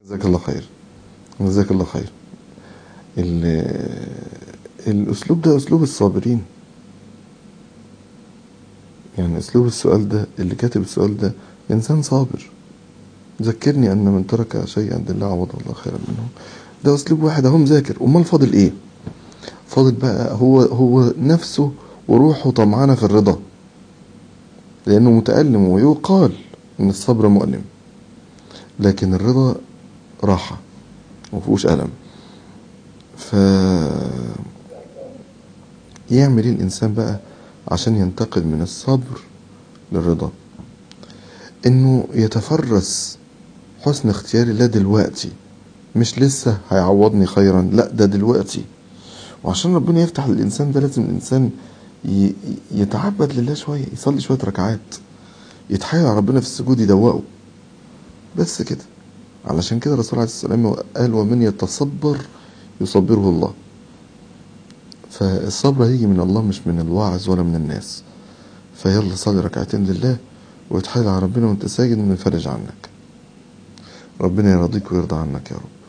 جزاك الله خير جزاك الله خير ال- الأسلوب ده أسلوب الصابرين يعني أسلوب السؤال ده اللي كاتب السؤال ده إنسان صابر ذكرني أن من ترك شيئا لله عوض الله خيرا منه ده أسلوب واحد أهو مذاكر أمال فاضل إيه فاضل بقى هو هو نفسه وروحه طمعانة في الرضا لأنه متألم ويقال إن الصبر مؤلم لكن الرضا راحة ومفيهوش ألم ف يعمل ايه الإنسان بقى عشان ينتقل من الصبر للرضا إنه يتفرس حسن اختيار الله دلوقتي مش لسه هيعوضني خيرا لا ده دلوقتي وعشان ربنا يفتح للإنسان ده لازم الإنسان ي- يتعبد لله شوية يصلي شوية ركعات يتحايل على ربنا في السجود يدوقه بس كده علشان كده الرسول عليه الصلاة والسلام قال ومن يتصبر يصبره الله فالصبر هيجي من الله مش من الواعظ ولا من الناس فيلا صلي ركعتين لله واتحايل على ربنا وانت ساجد انه يفرج عنك ربنا يرضيك ويرضى عنك يا رب